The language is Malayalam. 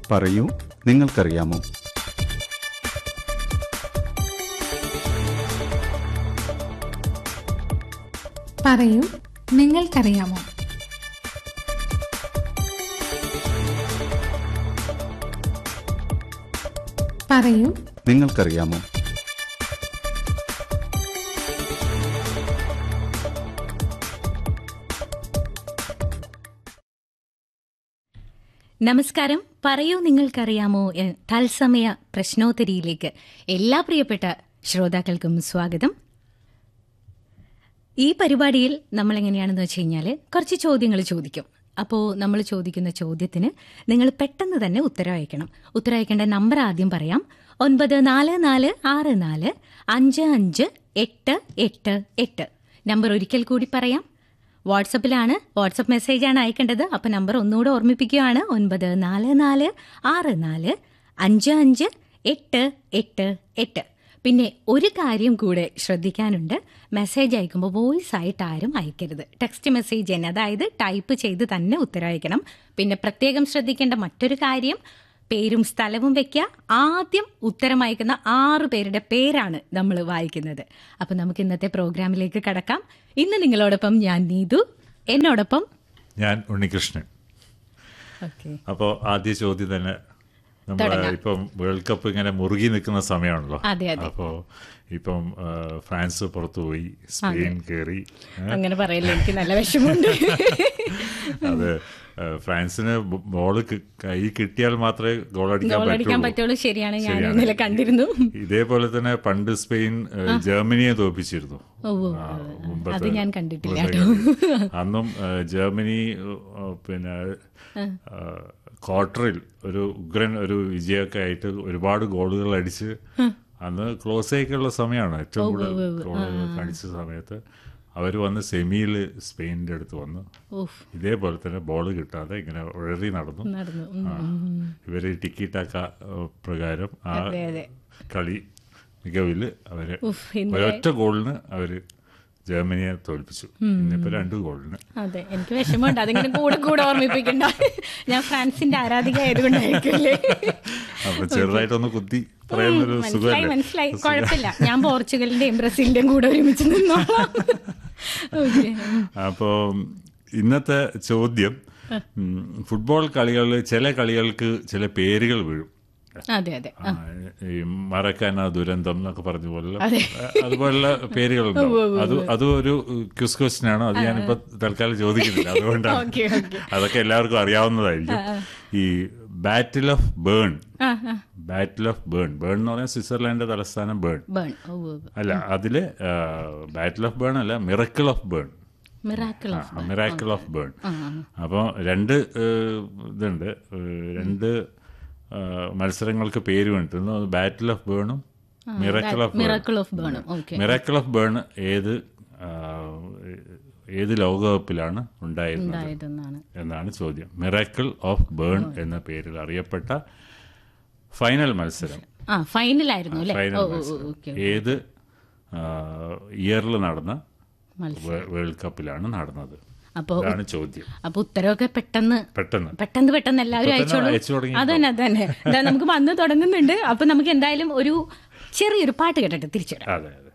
പറയൂ നിങ്ങൾക്കറിയാമോ പറയൂ നിങ്ങൾക്കറിയാമോ പറയൂ നിങ്ങൾക്കറിയാമോ നമസ്കാരം പറയൂ നിങ്ങൾക്കറിയാമോ എ- തത്സമയ പ്രശ്നോത്തരിയിലേക്ക് എല്ലാ പ്രിയപ്പെട്ട ശ്രോതാക്കൾക്കും സ്വാഗതം ഈ പരിപാടിയിൽ നമ്മൾ എങ്ങനെയാണെന്ന് വെച്ച് കഴിഞ്ഞാൽ കുറച്ച് ചോദ്യങ്ങൾ ചോദിക്കും അപ്പോൾ നമ്മൾ ചോദിക്കുന്ന ചോദ്യത്തിന് നിങ്ങൾ പെട്ടെന്ന് തന്നെ ഉത്തരം അയക്കണം ഉത്തരം അയക്കേണ്ട നമ്പർ ആദ്യം പറയാം ഒൻപത് നാല് നാല് ആറ് നാല് അഞ്ച് അഞ്ച് എട്ട് എട്ട് എട്ട് നമ്പർ ഒരിക്കൽ കൂടി പറയാം വാട്സപ്പിലാണ് വാട്സപ്പ് മെസ്സേജാണ് അയക്കേണ്ടത് അപ്പം നമ്പർ ഒന്നുകൂടെ ഓർമ്മിപ്പിക്കുകയാണ് ഒൻപത് നാല് നാല് ആറ് നാല് അഞ്ച് അഞ്ച് എട്ട് എട്ട് എട്ട് പിന്നെ ഒരു കാര്യം കൂടെ ശ്രദ്ധിക്കാനുണ്ട് മെസ്സേജ് അയക്കുമ്പോൾ വോയിസ് ആയിട്ട് ആരും അയക്കരുത് ടെക്സ്റ്റ് മെസ്സേജ് തന്നെ അതായത് ടൈപ്പ് ചെയ്ത് തന്നെ ഉത്തരം അയക്കണം പിന്നെ പ്രത്യേകം ശ്രദ്ധിക്കേണ്ട മറ്റൊരു കാര്യം പേരും സ്ഥലവും വെക്കുക ആദ്യം ഉത്തരം അയക്കുന്ന ആറ് പേരുടെ പേരാണ് നമ്മൾ വായിക്കുന്നത് അപ്പം നമുക്ക് ഇന്നത്തെ പ്രോഗ്രാമിലേക്ക് കടക്കാം ഇന്ന് നിങ്ങളോടൊപ്പം ഞാൻ നീതു എന്നോടൊപ്പം ഞാൻ ഉണ്ണികൃഷ്ണൻ ഓക്കെ അപ്പോൾ ആദ്യ ചോദ്യം തന്നെ നമ്മൾ തുടങ്ങാം. ഇപ്പം വേൾഡ് കപ്പ് ഇങ്ങനെ മുറുകി നിൽക്കുന്ന സമയമാണല്ലോ അതെ, അതെ. അപ്പോൾ ഇപ്പം ആ, ഫ്രാൻസ് പുറത്തുപോയി സ്പെയിൻ കയറി ഏ, അങ്ങനെ പറയില്ല എനിക്ക് നല്ല വിഷമമുണ്ട് അത് ആ, ഫ്രാൻസിന് ബോള് കൈ കിട്ടിയാൽ മാത്രമേ ഗോൾ അടിക്കാൻ ഗോൾ അടിക്കാൻ പറ്റുള്ളൂ പറ്റുള്ളൂ ശരിയാണ് ഞാൻ ശരിയാണ്. ഇന്നലെ കണ്ടിരുന്നു ഇതേപോലെ തന്നെ പണ്ട് സ്പെയിൻ ആ, ജർമ്മനിയെ തോൽപ്പിച്ചിരുന്നു ഓ, ഓ, ആ, അത് മുമ്പത്തെ- ഞാൻ കണ്ടിട്ടില്ല മുമ്പത്തെ കേട്ടോ. കളി. അന്നും ആ, ജർമ്മനി ആ, പിന്നെ ആ, ക്വാർട്ടറിൽ ഒരു ഉഗ്രൻ ഒരു വിജയമൊക്കെ ആയിട്ട് ഒരുപാട് ഗോളുകൾ അടിച്ച് അന്ന് ക്ലോസ് ആയിക്കുള്ള സമയമാണ് ഏറ്റവും കൂടുതൽ ഗോളുകൾ അടിച്ച സമയത്ത് അവർ വന്ന് സെമിയിൽ സ്പെയിനിന്റെ അടുത്ത് വന്നു ഓഫ് ഇതേപോലെ തന്നെ ബോൾ കിട്ടാതെ ഇങ്ങനെ ഉഴറി നടന്നു നടന്നു ഉം. ആ. ഇവര് ടിക്കി ടാക്ക പ്രകാരം ആ അതെ, അതെ. കളി മികവില് അവര് ഉഫ്, ഇന്നലെ- ഒരൊറ്റ ഗോളിന് അവര് ജർമ്മനിയെ തോൽപ്പിച്ചു ഇന്നിപ്പോ രണ്ട് ഗോളിന് അതെ എനിക്ക് വിഷമമുണ്ട് അതിങ്ങനെ കൂടെ കൂടെ ഓർമ്മിപ്പിക്കണ്ട ഞാൻ ഫ്രാൻസിന്റെ ആരാധിക ആയതുകൊണ്ടായിരിക്കില്ലേ അപ്പൊ ചെറുതായിട്ടൊന്ന് കുത്തി പറയുന്നൊരു മനസ്സിലായി സുഖമല്ലേ മനസ്സിലായി കുഴപ്പമില്ല ഞാൻ പോർച്ചുഗലിന്റെയും ബ്രസീലിന്റെയും കൂടെ ഒരുമിച്ച് നിന്നോളാം ഓക്കെ അപ്പോൾ ഇന്നത്തെ ചോദ്യം ഉം, ഫുട്ബോൾ കളികളിൽ ചില കളികൾക്ക് ചില പേരുകൾ വീഴും അതെ അതെ ആ, ഈ മറക്കാന ദുരന്തം എന്നൊക്കെ പറഞ്ഞ പോലെ അതെ. അതുപോലുള്ള പേരുകളുണ്ടാവും അത് അതും ഒരു ക്യൂസ് ക്വസ്റ്റ്യൻ ആണ് അത് ഞാനിപ്പോ തൽക്കാലം ചോദിക്കുന്നില്ല അതുകൊണ്ടാണ് ഓക്കെ ഓക്കെ അതൊക്കെ എല്ലാവർക്കും അറിയാവുന്നതായിരിക്കും ഈ ബാറ്റിൽ ഓഫ് ബേൺ ആ ആ ബാറ്റിൽ ഓഫ് ബേൺ ബേൺ എന്ന് പറഞ്ഞാൽ സ്വിറ്റ്സർലാൻഡിന്റെ തലസ്ഥാനം ബേൺ ബേൺ ഓ അല്ല അതില് ബാറ്റിൽ ഓഫ് ബേൺ അല്ല miracle of burn miracle of miracle of burn അപ്പോൾ രണ്ട് ഏഹ്, ഇതുണ്ട് ഏഹ്, രണ്ട് ഏഹ്, മത്സരങ്ങൾക്ക് പേര് വേണ്ടിട്ടുണ്ട് ബാറ്റിൽ ഓഫ് ബേണും മിറക്കിൾ ഓഫ് മിറാക്കിൾ ഓഫ് ബേണും ഓക്കെ മിറാക്കിൾ ഓഫ് ബേൺ ഏത് ആ, ഏത് ലോകകപ്പിലാണ് ഉണ്ടായിരുന്നത് ഉണ്ടായതെന്നാണ് എന്നാണ് ചോദ്യം മിറാക്കിൾ ഓഫ് ബേൺ എന്ന പേരിൽ അറിയപ്പെട്ട ഫൈനൽ മത്സരം ആ ഫൈനലായിരുന്നു അല്ലേ ഫൈനൽ ഓ ഓ മത്സരം ഓക്കെ ഏത് ഇയറിൽ നടന്ന മത്സരം വേ- വേൾഡ് കപ്പിലാണ് നടന്നത് അപ്പോ ഇതാണ് ചോദ്യം അപ്പൊ ഉത്തരവൊക്കെ പെട്ടെന്ന് പെട്ടെന്ന് പെട്ടെന്ന് പെട്ടെന്ന് എല്ലാവരും ഇപ്പൊ തന്നെ അയച്ചോളൂ അയച്ചു തുടങ്ങി അതന്നെ അതന്നെ ഇതാ നമുക്ക് വന്ന് തുടങ്ങുന്നുണ്ട് അപ്പൊ നമുക്ക് എന്തായാലും ഒരു ചെറിയൊരു പാട്ട് കേട്ടിട്ട് തിരിച്ചിടാം അതെ അതെ